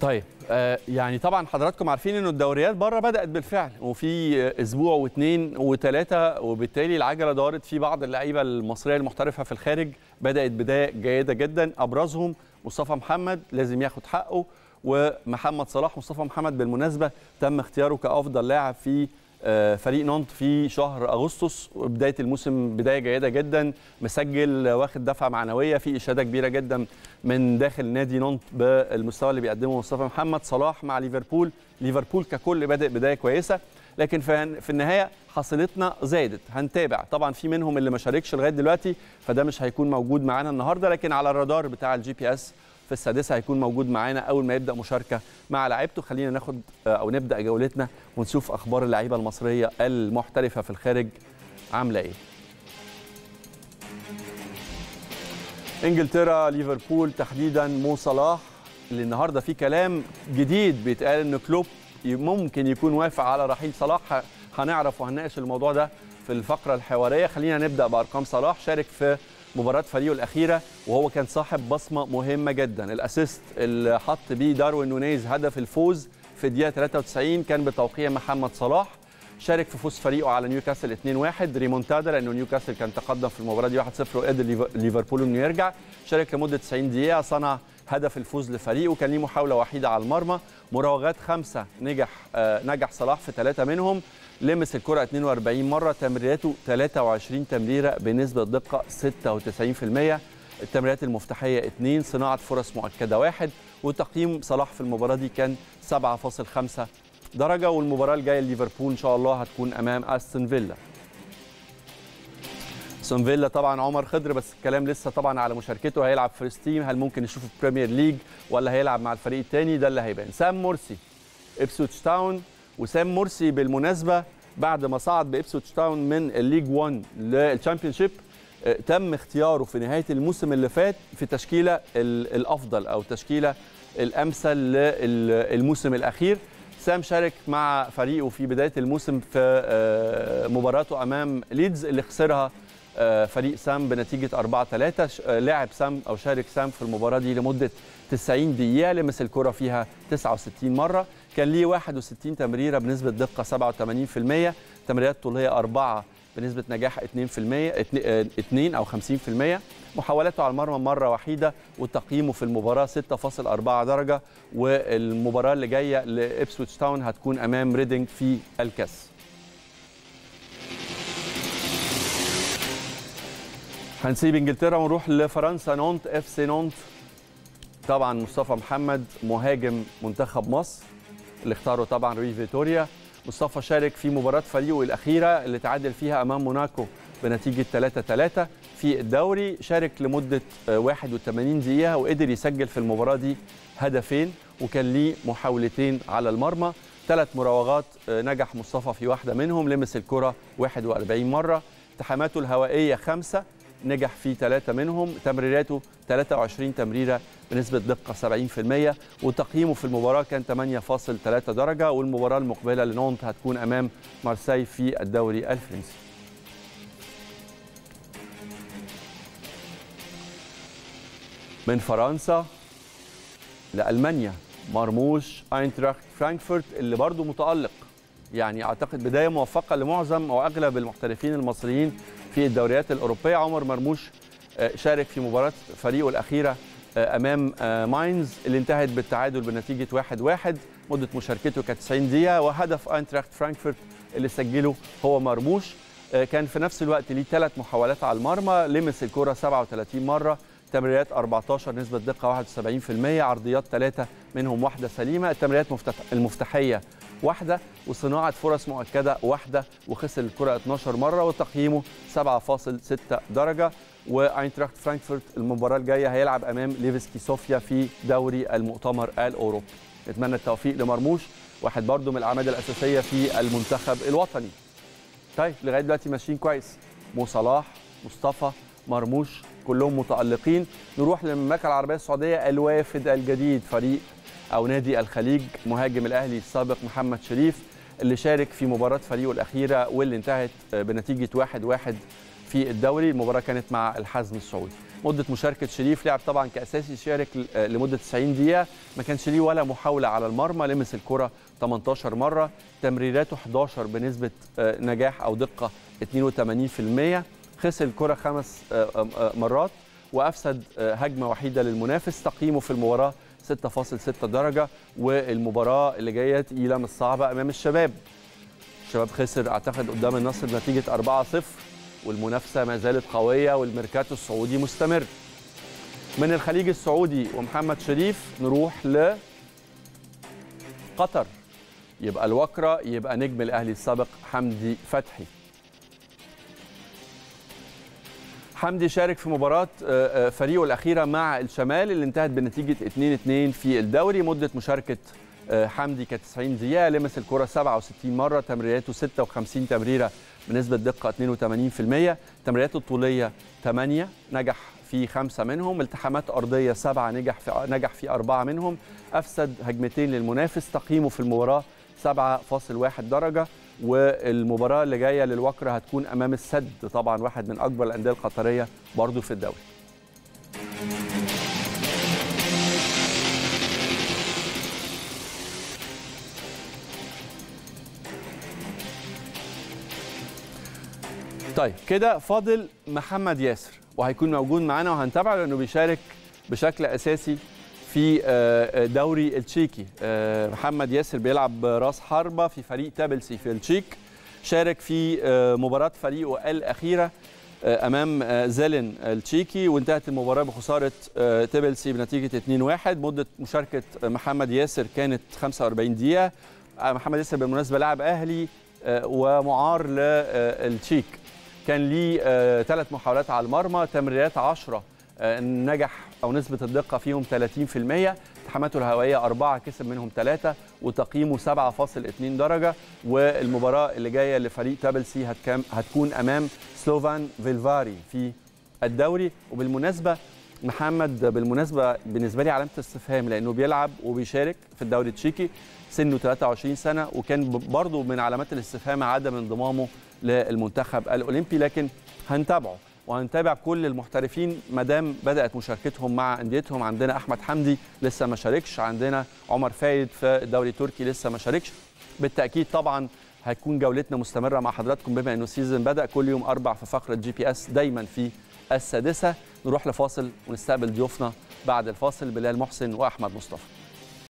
طيب آه يعني طبعا حضراتكم عارفين انه الدوريات بره بدات بالفعل وفي آه، اسبوع واثنين وثلاثه وبالتالي العجله دارت في بعض اللعيبه المصريه المحترفه في الخارج بدات بدايه جيده جدا ابرزهم مصطفى محمد لازم ياخد حقه ومحمد صلاح مصطفى محمد بالمناسبه تم اختياره كافضل لاعب في آه، فريق نانت في شهر اغسطس وبدايه الموسم بدايه جيده جدا مسجل واخد دفعه معنويه في اشاده كبيره جدا من داخل نادي نانت بالمستوى اللي بيقدمه مصطفى محمد صلاح مع ليفربول ليفربول ككل بادئ بدايه كويسه لكن في في النهايه حصيلتنا زادت هنتابع طبعا في منهم اللي ما شاركش لغايه دلوقتي فده مش هيكون موجود معانا النهارده لكن على الرادار بتاع الجي بي اس في السادسه هيكون موجود معانا اول ما يبدا مشاركه مع لعيبته خلينا ناخد او نبدا جولتنا ونشوف اخبار اللعيبه المصريه المحترفه في الخارج عامله ايه انجلترا ليفربول تحديدا مو صلاح اللي النهارده في كلام جديد بيتقال ان كلوب ممكن يكون وافق على رحيل صلاح ه- هنعرف وهنناقش الموضوع ده في الفقره الحواريه خلينا نبدا بارقام صلاح شارك في مباراه فريقه الاخيره وهو كان صاحب بصمه مهمه جدا الاسيست اللي حط بيه داروين نونيز هدف الفوز في الدقيقه 93 كان بتوقيع محمد صلاح شارك في فوز فريقه على نيوكاسل 2-1 ريمونتادا لانه نيوكاسل كان تقدم في المباراه دي 1-0 وقدر ليف- ليفربول انه يرجع شارك لمده 90 دقيقه صنع هدف الفوز لفريقه كان ليه محاوله وحيده على المرمى مراوغات خمسه نجح آه نجح صلاح في ثلاثه منهم لمس الكره 42 مره تمريراته 23 تمريره بنسبه دقه 96% التمريرات المفتاحيه 2 صناعه فرص مؤكده واحد وتقييم صلاح في المباراه دي كان 7.5 درجه والمباراه الجايه ليفربول ان شاء الله هتكون امام استون فيلا استون فيلا طبعا عمر خضر بس الكلام لسه طبعا على مشاركته هيلعب فيرست تيم هل ممكن نشوفه في بريمير ليج ولا هيلعب مع الفريق الثاني ده اللي هيبان سام مرسي ابسوتش تاون وسام مرسي بالمناسبه بعد ما صعد بابسوتش تاون من الليج 1 للشامبيونشيب آه، تم اختياره في نهايه الموسم اللي فات في تشكيله ال- الافضل او تشكيله الامثل للموسم الاخير سام شارك مع فريقه في بدايه الموسم في آه، مباراته امام ليدز اللي خسرها آه، فريق سام بنتيجه 4 3 لعب سام او شارك سام في المباراه دي لمده 90 دقيقه لمس الكره فيها 69 مره كان ليه 61 تمريره بنسبه دقه 87% تمريرات طوليه أربعة بنسبه نجاح 2% 2 او 50% محاولاته على المرمى مره وحيده وتقييمه في المباراه 6.4 درجه والمباراه اللي جايه لابسويتش تاون هتكون امام ريدنج في الكاس هنسيب انجلترا ونروح لفرنسا نونت اف سي نونت طبعا مصطفى محمد مهاجم منتخب مصر اللي اختاره طبعا روي فيتوريا مصطفى شارك في مباراة فريقه الأخيرة اللي تعادل فيها أمام موناكو بنتيجة 3-3 في الدوري شارك لمدة آه، 81 دقيقة وقدر يسجل في المباراة دي هدفين وكان ليه محاولتين على المرمى ثلاث مراوغات آه، نجح مصطفى في واحدة منهم لمس الكرة 41 مرة التحاماته الهوائية خمسة نجح في ثلاثة منهم تمريراته 23 تمريرة بنسبة دقة 70% وتقييمه في المباراة كان 8.3 درجة والمباراة المقبلة لنونت هتكون أمام مارسيل في الدوري الفرنسي من فرنسا لألمانيا مرموش اينتراخت فرانكفورت اللي برضو متألق يعني اعتقد بدايه موفقه لمعظم او اغلب المحترفين المصريين في الدوريات الاوروبيه عمر مرموش آه، شارك في مباراه فريقه الاخيره آه، امام آه، ماينز اللي انتهت بالتعادل بنتيجه 1-1 مده مشاركته كانت 90 دقيقه وهدف اينتراخت فرانكفورت اللي سجله هو مرموش آه، كان في نفس الوقت ليه ثلاث محاولات على المرمى لمس الكره 37 مره تمريرات 14 نسبة دقة 71% عرضيات ثلاثة منهم واحدة سليمة التمريرات مفتح المفتاحية واحدة وصناعة فرص مؤكدة واحدة وخسر الكرة 12 مرة وتقييمه 7.6 درجة واينتراخت فرانكفورت المباراة الجاية هيلعب أمام ليفسكي صوفيا في دوري المؤتمر الأوروبي نتمنى التوفيق لمرموش واحد برضو من الأعمال الأساسية في المنتخب الوطني طيب لغايه دلوقتي ماشيين كويس مو صلاح مصطفى مرموش كلهم متالقين نروح للمملكه العربيه السعوديه الوافد الجديد فريق او نادي الخليج مهاجم الاهلي السابق محمد شريف اللي شارك في مباراه فريقه الاخيره واللي انتهت بنتيجه 1-1 في الدوري المباراه كانت مع الحزم السعودي مده مشاركه شريف لعب طبعا كاساسي شارك لمده 90 دقيقه ما كانش ليه ولا محاوله على المرمى لمس الكره 18 مره تمريراته 11 بنسبه نجاح او دقه 82% خسر الكره خمس مرات وافسد هجمه وحيده للمنافس تقييمه في المباراه 6.6 درجه والمباراه اللي جايه تقيله مش صعبه امام الشباب الشباب خسر اعتقد قدام النصر بنتيجه 4-0 والمنافسه ما زالت قويه والميركاتو السعودي مستمر من الخليج السعودي ومحمد شريف نروح ل قطر يبقى الوكره يبقى نجم الاهلي السابق حمدي فتحي حمدي شارك في مباراة فريقه الأخيرة مع الشمال اللي انتهت بنتيجة 2-2 في الدوري مدة مشاركة حمدي كانت 90 دقيقة لمس الكرة 67 مرة تمريراته 56 تمريرة بنسبة دقة 82% تمريراته الطولية 8 نجح في خمسة منهم التحامات أرضية سبعة نجح في نجح في أربعة منهم أفسد هجمتين للمنافس تقييمه في المباراة 7.1 درجة والمباراه اللي جايه للوكره هتكون امام السد طبعا واحد من اكبر الانديه القطريه برضو في الدوري طيب كده فاضل محمد ياسر وهيكون موجود معانا وهنتابعه لانه بيشارك بشكل اساسي في دوري التشيكي محمد ياسر بيلعب راس حربة في فريق تابلسي في التشيك شارك في مباراة فريقه الأخيرة أمام زيلن التشيكي وانتهت المباراة بخسارة تابلسي بنتيجة 2-1 مدة مشاركة محمد ياسر كانت 45 دقيقة محمد ياسر بالمناسبة لاعب أهلي ومعار للتشيك كان ليه ثلاث محاولات على المرمى تمريرات 10 نجح او نسبه الدقه فيهم 30% التحاماته الهوائيه اربعه كسب منهم ثلاثه وتقييمه 7.2 درجه والمباراه اللي جايه لفريق تابلسي هتكون امام سلوفان فيلفاري في الدوري وبالمناسبه محمد بالمناسبه بالنسبه لي علامه استفهام لانه بيلعب وبيشارك في الدوري التشيكي سنه 23 سنه وكان برضه من علامات الاستفهام عدم انضمامه للمنتخب الاولمبي لكن هنتابعه وهنتابع كل المحترفين ما دام بدات مشاركتهم مع انديتهم عندنا احمد حمدي لسه ما شاركش عندنا عمر فايد في الدوري التركي لسه ما شاركش بالتاكيد طبعا هتكون جولتنا مستمره مع حضراتكم بما انه السيزون بدا كل يوم اربع في فقره جي بي اس دايما في السادسه نروح لفاصل ونستقبل ضيوفنا بعد الفاصل بلال محسن واحمد مصطفى